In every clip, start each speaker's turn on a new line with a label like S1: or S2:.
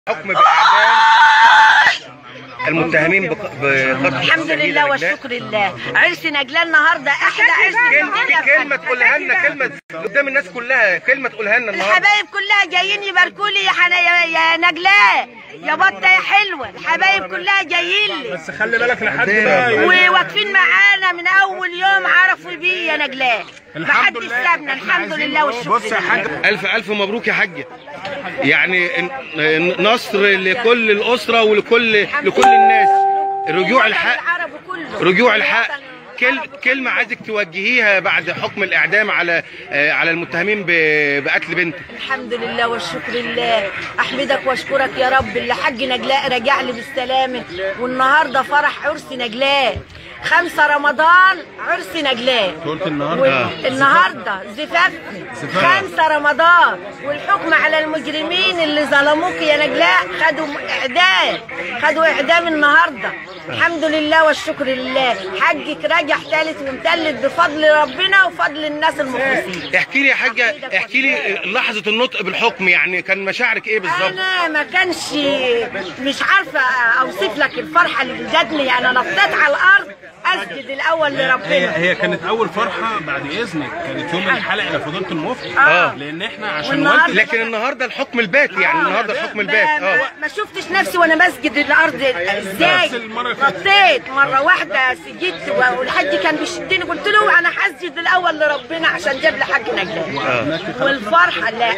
S1: حكم باعدام المتهمين بق- بقتل
S2: الحمد
S1: السيدة
S2: لله
S1: نجلاء.
S2: والشكر لله عرس نجلاء النهارده احلى عرس في
S1: كلمة
S2: الدنيا
S1: كلمة تقولها لنا كلمة قدام الناس كلها كلمة تقولها لنا النهارده
S2: الحبايب كلها جايين يباركوا لي يا حنا يا, يا نجلاء يا بطه يا حلوه الحبايب كلها جايين لي
S3: بس خلي بالك لحد ما
S2: وواقفين معانا من اول يوم عرفوا بيه يا نجلاء
S3: الحمد
S2: محدش
S3: لله.
S2: سابنا الحمد لله والشكر
S3: بص يا
S2: لله.
S3: حاج
S1: ألف ألف مبروك يا حاجة يعني ن- نصر لكل الأسرة ولكل لكل الناس رجوع الحق
S2: العرب كله
S1: رجوع الحق كل كلمة عايزك توجهيها بعد حكم الإعدام على آه، على المتهمين ب- بقتل بنتك
S2: الحمد لله والشكر لله احمدك واشكرك يا رب اللي حج نجلاء رجع لي بالسلامه والنهارده فرح عرس نجلاء خمسة رمضان عرس نجلاء
S3: قلت النهارده
S2: النهارده زفاف خمسة رمضان والحكم على المجرمين اللي ظلموك يا نجلاء خدوا اعدام خدوا اعدام النهارده الحمد لله والشكر لله حجك راجع ثالث ومثلث بفضل ربنا وفضل الناس المخلصين
S1: احكي لي يا حاجة احكي لي لحظة النطق بالحكم يعني كان مشاعرك ايه بالظبط
S2: انا ما كانش مش عارفه اوصف لك الفرحه اللي جاتني انا نطيت على الارض اسجد الاول
S3: هي
S2: لربنا
S3: هي كانت اول فرحه بعد اذنك كانت يوم الحلقه الى فضيله المفتي
S2: آه.
S3: لان احنا عشان
S2: والنهاردة-
S3: والدك
S1: لكن النهارده الحكم البات يعني النهارده الحكم البات
S2: ما, ما,
S1: اه
S2: ما شفتش نفسي وانا بسجد الارض ازاي
S3: بس المرة اللي فاتت.
S2: نطيت مره واحده سجدت والحاج كان بيشدني قلت له انا هسجد الاول لربنا عشان جاب لي حاج نجلاء والفرحه لا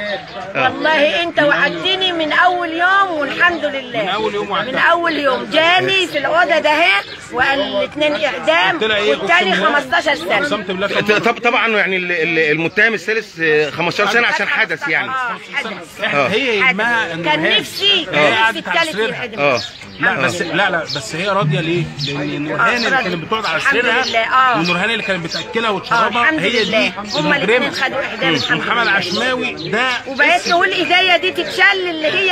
S2: والله انت وعدتني من اول يوم والحمد لله
S3: من أول يوم وعدتك.
S2: من اول يوم جاني في الاوضه ده اهي وقال الاثنين اعدام
S3: قلت لها ايه
S2: والتاني
S3: أقسم بالله-
S2: 15 سنه
S3: اقسمت بالله
S1: ط- طب طبعا يعني ال- ال- المتهم الثالث آه، 15 سنه عشان حدث يعني
S2: اه حدث
S3: إحنا هي
S2: حدث.
S3: يهمها ان
S2: كان
S3: نورهان-
S2: نفسي
S3: هي
S2: نفسي
S3: قعدت على
S2: التالت
S3: سريرها
S2: ينعدم
S1: اه
S3: لا بس لا لا بس هي راضيه ليه؟ لان نورهان اللي
S2: راضية.
S3: كانت بتقعد على
S2: الحمد لله،
S3: سريرها
S2: آه.
S3: ونورهان اللي كانت بتاكلها
S2: اه
S3: وتشربها
S2: الحمد
S3: هي
S2: لله
S3: دي
S2: هما الاثنين
S3: المجرمه
S2: خدوا اعدام الحمد
S3: ومحمد
S2: لله
S3: عشماوي ده
S2: وبقيت نقول ايديا دي تتشل اللي هي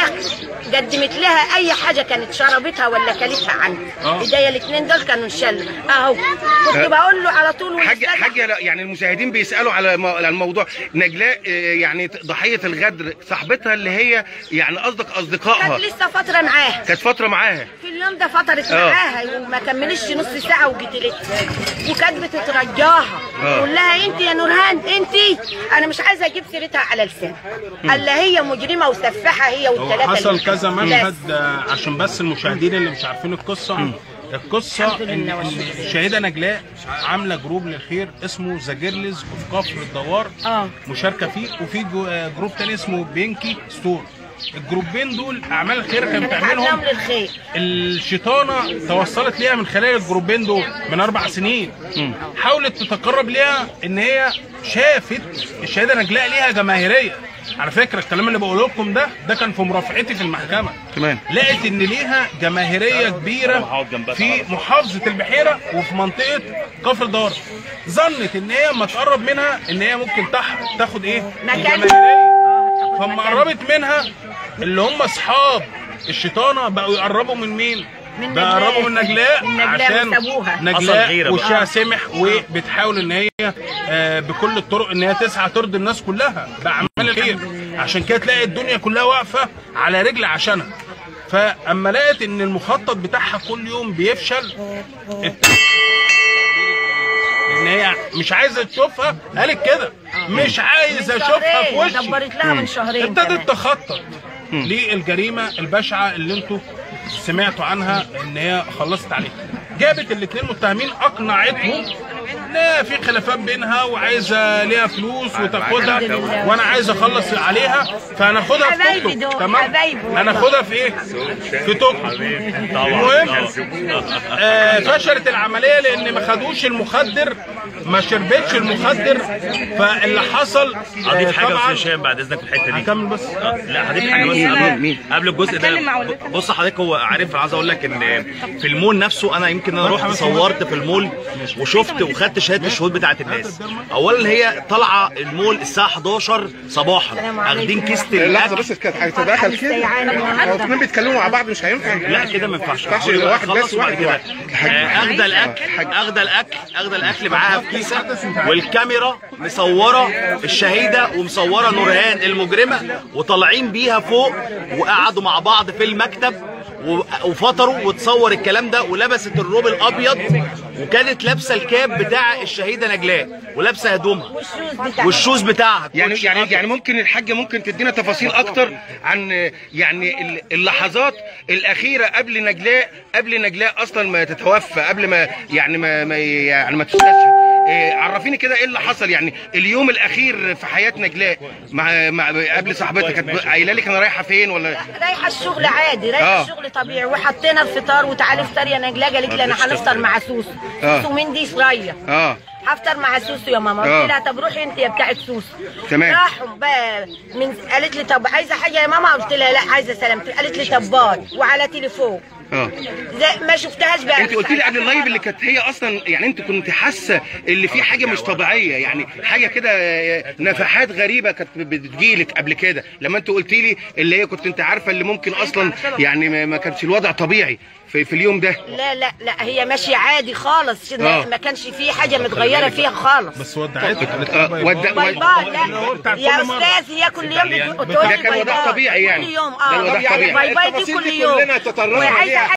S2: قدمت لها اي حاجه كانت شربتها ولا كلتها عندي
S3: آه.
S2: ايديا الاثنين دول كانوا انشلوا اهو كنت بقول له على طول
S1: حاجه
S2: والأستاذ
S1: حاجه لا، يعني المشاهدين بيسالوا على مو- على الموضوع نجلاء آه، يعني ضحيه الغدر صاحبتها اللي هي يعني قصدك اصدقائها
S2: كانت لسه فتره معاها
S1: كانت فتره معاها
S2: في اليوم ده فترت
S1: آه.
S2: معاها وما كملتش نص ساعه وقتلتها وكانت بتترجاها
S1: آه.
S2: تقول لها انت يا نورهان انت انا مش عايزه اجيب سيرتها على لساني قال لها هي مجرمه وسفاحه هي
S3: هو
S2: والثلاثه
S3: حصل
S2: اللي-
S3: كذا
S2: بس.
S3: مشهد آه، عشان بس المشاهدين اللي مش عارفين القصه القصه
S2: الحمد
S3: ان
S2: لله
S3: إن
S2: والشكر.
S3: الشهيده نجلاء عامله جروب للخير اسمه ذا جيرلز اوف كفر الدوار
S2: اه
S3: مشاركه فيه وفي جو- آه، جروب تاني اسمه بينكي ستور الجروبين دول اعمال الخير كانت بتعملهم
S2: عاملهم للخير
S3: الشيطانه توصلت ليها من خلال الجروبين دول من اربع سنين حاولت تتقرب ليها ان هي شافت الشهاده نجلاء ليها جماهيريه على فكره الكلام اللي بقوله لكم ده ده كان في مرافعتي في المحكمه
S1: تمام
S3: لقيت ان ليها جماهيريه كبيره في محافظه البحيره وفي منطقه كفر دار ظنت ان هي اما تقرب منها ان هي ممكن تح... تاخد ايه
S2: مكان.
S3: الجماهيريه
S2: آه،
S3: فلما
S2: مكان.
S3: قربت منها اللي هم اصحاب الشيطانه بقوا يقربوا من مين؟
S2: من
S3: بقوا
S2: نجلاء.
S3: يقربوا من نجلاء
S2: من نجلاء
S3: عشان
S2: وسابوها.
S4: حصل
S3: نجلاء
S4: غيرة
S3: وشها
S4: بقى.
S3: سمح وبتحاول ان هي آه، بكل الطرق ان هي تسعى ترضي الناس كلها باعمال الخير عشان كده تلاقي الدنيا كلها واقفه على رجل عشانها فاما لقت ان المخطط بتاعها كل يوم بيفشل ات- ان هي مش عايزه تشوفها قالت كده مش عايزه اشوفها في
S2: شهرين.
S3: وشي
S2: دبرت لها من شهرين كمان.
S3: ابتدت تخطط للجريمه البشعه اللي انتوا سمعتوا عنها ان هي خلصت عليها جابت الاثنين متهمين اقنعتهم لا في خلافات بينها وعايزه ليها فلوس وتاخدها
S2: الحمد لله.
S3: وانا عايز اخلص عليها فهناخدها في توك
S2: حبايبي
S3: توك
S2: دول،
S3: تمام
S2: حبايبي والله.
S3: هناخدها في ايه في توك توك المهم آه فشلت العمليه لان ما خدوش المخدر ما شربتش المخدر فاللي حصل آه
S4: هضيف حاجه بس
S3: طبعا
S4: يا هشام بعد اذنك في الحته دي
S3: هكمل بس
S4: لا هضيف حاجه بس قبل قبل الجزء ده بص حضرتك هو عارف عايز اقول لك ان في المول نفسه انا يمكن انا رحت صورت في المول وشفت وخدت
S5: شهاده الشهود بتاعت الناس اولا هي طالعه المول الساعه 11 صباحا
S2: السلام عليكم.
S5: اخدين كيسه
S6: لحظه
S5: الاكل
S6: بس كانت هتتدخل كده
S2: مستيعانة النهاردة.
S6: هو اتنين بيتكلموا مع بعض مش هينفع
S5: لا كده ما ينفعش
S6: ينفعش
S5: هقول بقى
S6: واحد بس،
S5: خلص وبعد
S6: واحد
S5: كده
S6: واحد.
S5: آه، اخده الاكل اخده الاكل اخده الاكل معاها في كيسه والكاميرا مصوره الشهيده ومصوره نورهان المجرمه وطالعين بيها فوق وقعدوا مع بعض في المكتب و- وفطروا وتصور الكلام ده ولبست الروب الابيض وكانت لابسه الكاب بتاع الشهيده نجلاء ولابسه هدومها
S2: والشوز بتاعها
S5: والشوز بتاعها
S1: يعني
S5: كوتش
S1: يعني
S5: أبيض.
S1: يعني ممكن الحاجه ممكن تدينا تفاصيل اكتر عن يعني ال- اللحظات الاخيره قبل نجلاء قبل نجلاء اصلا ما تتوفى قبل ما يعني ما, ما يعني ما تستشهد إيه، عرفيني كده ايه اللي حصل يعني اليوم الاخير في حياه نجلاء مع, مع قبل صاحبتها كانت قايله لك انا رايحه فين ولا
S2: رايحه الشغل عادي رايحه
S1: آه.
S2: الشغل طبيعي وحطينا الفطار وتعالي افطر يا نجلاء قالت لي انا هنفطر مع سوسو
S1: آه.
S2: سوسو مين دي سرايا
S1: اه
S2: هفطر مع سوسو يا ماما
S1: آه.
S2: قلت لها طب روحي انت يا بتاعت سوسو
S1: تمام.
S2: راحوا بقى من قالت لي طب عايزه حاجه يا ماما قلت لها لا عايزه سلامتك قالت لي طب باي وعلى تليفون
S1: اه
S2: زي ما شفتهاش بقى
S1: انت قلت لي قبل اللايف اللي كانت هي اصلا يعني انت كنت حاسه اللي في حاجه مش طبيعيه يعني حاجه كده آه، نفحات غريبه كانت بتجيلك قبل كده لما انت قلت لي اللي هي كنت انت عارفه اللي ممكن اصلا يعني ما ما كانش الوضع طبيعي في, في اليوم ده
S2: لا لا لا هي ماشيه عادي خالص
S1: آه.
S2: ما كانش فيه حاجه متغيره فيها خالص
S3: بس ودعتك قالت
S1: آه،
S3: لك باي
S1: ود-
S3: باي.
S2: باي
S1: ود-
S2: باي
S3: هو بتاع
S2: لا يا
S3: كل مرة.
S2: استاذ هي كل يوم بتقول
S1: ده كان
S2: باي
S1: وضع
S2: باي.
S1: طبيعي يعني.
S2: كل يوم
S1: ده الوضع
S2: اه
S1: طبيعي.
S2: باي باي دي
S6: التفاصيل
S2: كل
S6: دي
S2: يوم
S6: كلنا تطرقنا
S2: وعايزه
S6: ليها.